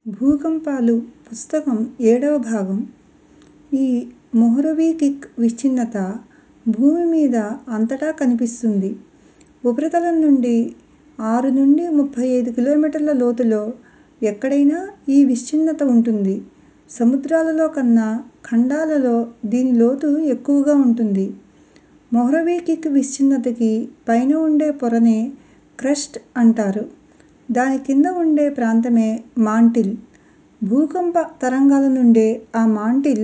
భూకంపాలు పుస్తకం ఏడవ భాగం ఈ మొహ్రవీకిక్ విచ్ఛిన్నత భూమి మీద అంతటా కనిపిస్తుంది. ఉపరితలం నుండి ఆరు నుండి ముప్పై ఐదు కిలోమీటర్ల లోతులో ఎక్కడైనా ఈ విచ్ఛిన్నత ఉంటుంది. సముద్రాలలో కన్నా ఖండాలలో దీని లోతు ఎక్కువగా ఉంటుంది. మొహ్రవీకిక్ విచ్ఛిన్నతకి పైన ఉండే పొరనే క్రస్ట్ అంటారు. దాని కింద ఉండే ప్రాంతమే మాంటిల్. భూకంప తరంగాల నుండే ఆ మాంటిల్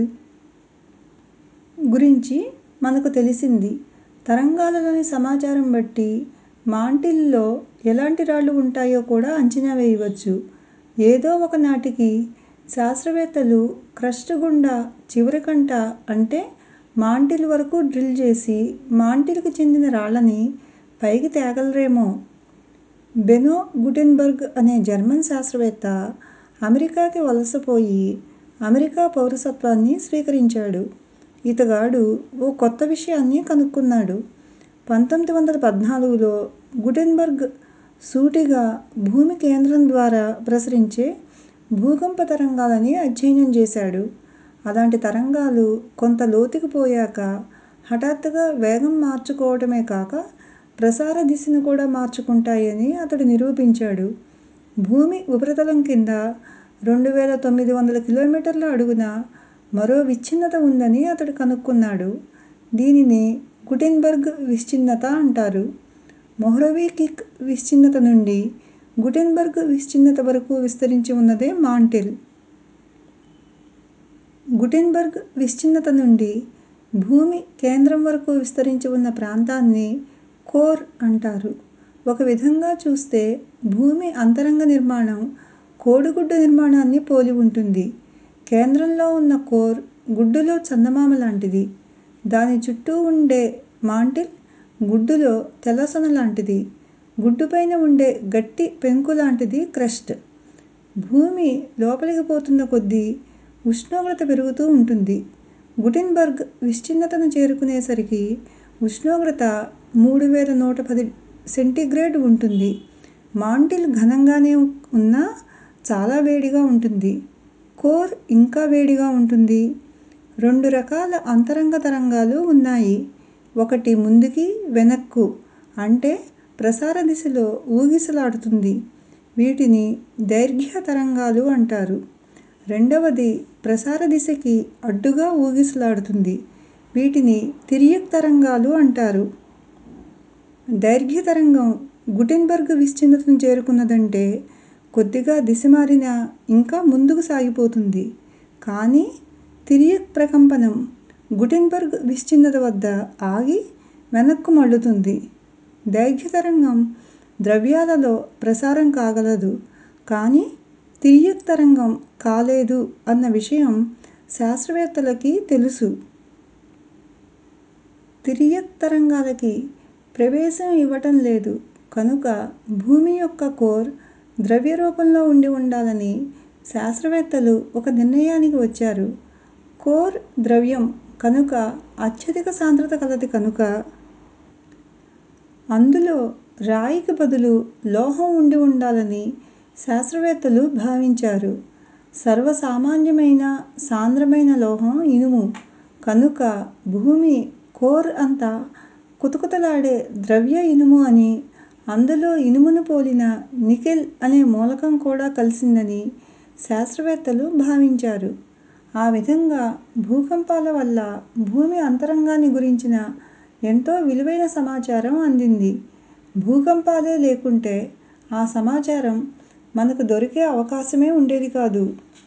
గురించి మనకు తెలిసింది. తరంగాలలోని సమాచారం బట్టి మాంటిల్ లో ఎలాంటి రాళ్ళు ఉంటాయో కూడా అంచనా వేయవచ్చు. ఏదో ఒక నాటికి శాస్త్రవేత్తలు క్రస్ట్ గుండా చివరి కంట అంటే మాంటిల్ వరకు డ్రిల్ చేసి మాంటిల్ కి చెందిన రాళ్ళని పైకి తేగలరేమో! బెనో గుటెన్బర్గ్ అనే జర్మన్ శాస్త్రవేత్త అమెరికాకి వలసపోయి అమెరికా పౌరసత్వాన్ని స్వీకరించాడు. ఇతగాడు ఓ కొత్త విషయాన్ని కనుక్కున్నాడు. పంతొమ్మిది వందల పద్నాలుగులో గుటెన్బర్గ్ సూటిగా భూమి కేంద్రం ద్వారా ప్రసరించే భూకంప తరంగాలని అధ్యయనం చేశాడు. అలాంటి తరంగాలు కొంత లోతుకి పోయాక హఠాత్తుగా వేగం మార్చుకోవటమే కాక ప్రసార దిశని కూడా మార్చుకుంటాయని అతడు నిరూపించాడు. భూమి ఉపరితలం కింద రెండు వేల తొమ్మిది వందల కిలోమీటర్ల అడుగున మరో విచ్ఛిన్నత ఉందని అతడు కనుక్కున్నాడు. దీనిని గుటెన్బర్గ్ విచ్ఛిన్నత అంటారు. మొహ్రవీకిక్ విచ్ఛిన్నత నుండి గుటెన్బర్గ్ విచ్ఛిన్నత వరకు విస్తరించి ఉన్నదే మాంటిల్. గుటెన్బర్గ్ విచ్ఛిన్నత నుండి భూమి కేంద్రం వరకు విస్తరించి ఉన్న ప్రాంతాన్ని కోర్ అంటారు. ఒక విధంగా చూస్తే భూమి అంతరంగ నిర్మాణం కోడిగుడ్డు నిర్మాణాన్ని పోలి ఉంటుంది. కేంద్రంలో ఉన్న కోర్ గుడ్డులో చందమామ లాంటిది. దాని చుట్టూ ఉండే మాంటిల్ గుడ్డులో తెల్లసొన లాంటిది. గుడ్డుపైన ఉండే గట్టి పెంకు లాంటిది క్రస్ట్. భూమి లోపలికి పోతున్న కొద్దీ ఉష్ణోగ్రత పెరుగుతూ ఉంటుంది. గుటెన్బర్గ్ విచ్ఛిన్నతను చేరుకునేసరికి ఉష్ణోగ్రత మూడు వేల నూట పది సెంటీగ్రేడ్ ఉంటుంది. మాంటిల్ ఘనంగానే ఉన్నా చాలా వేడిగా ఉంటుంది. కోర్ ఇంకా వేడిగా ఉంటుంది. రెండు రకాల అంతరంగ తరంగాలు ఉన్నాయి. ఒకటి ముందుకి వెనక్కు అంటే ప్రసార దిశలో ఊగిసలాడుతుంది. వీటిని దైర్ఘ్య తరంగాలు అంటారు. రెండవది ప్రసార దిశకి అడ్డుగా ఊగిసలాడుతుంది. వీటిని తిర్యక్ తరంగాలు అంటారు. దైర్ఘ్య తరంగం గుటెన్బర్గ్ విచ్ఛిన్నతను చేరుకున్నదంటే కొద్దిగా దిశ మారినా ఇంకా ముందుకు సాగిపోతుంది. కానీ తిర్యక్ ప్రకంపనం గుటెన్బర్గ్ విచ్ఛిన్నత వద్ద ఆగి వెనక్కు మళ్ళుతుంది. దైర్ఘ్య తరంగం ద్రవ్యాలలో ప్రసారం కాగలదు. కానీ తిర్యక్ తరంగం కాలేదు అన్న విషయం శాస్త్రవేత్తలకి తెలుసు. తిర్యక్ తరంగాలకి ప్రవేశం ఇవ్వటం లేదు కనుక భూమి యొక్క కోర్ ద్రవ్య రూపంలో ఉండి ఉండాలని శాస్త్రవేత్తలు ఒక నిర్ణయానికి వచ్చారు. కోర్ ద్రవ్యం కనుక అత్యధిక సాంద్రత కలది కనుక అందులో రాయికి బదులు లోహం ఉండి ఉండాలని శాస్త్రవేత్తలు భావించారు. సర్వసామాన్యమైన సాంద్రమైన లోహం ఇనుము. కనుక భూమి కోర్ అంతా కుతకుతలాడే ద్రవ్య ఇనుము అని అందులో ఇనుముని పోలిన నికెల్ అనే మూలకం కూడా కలిసిందని శాస్త్రవేత్తలు భావించారు. ఆ విధంగా భూకంపాల వల్ల భూమి అంతరంగాన్ని గురించిన ఎంతో విలువైన సమాచారం అందింది. భూకంపాలే లేకుంటే ఆ సమాచారం మనకు దొరికే అవకాశమే ఉండేది కాదు.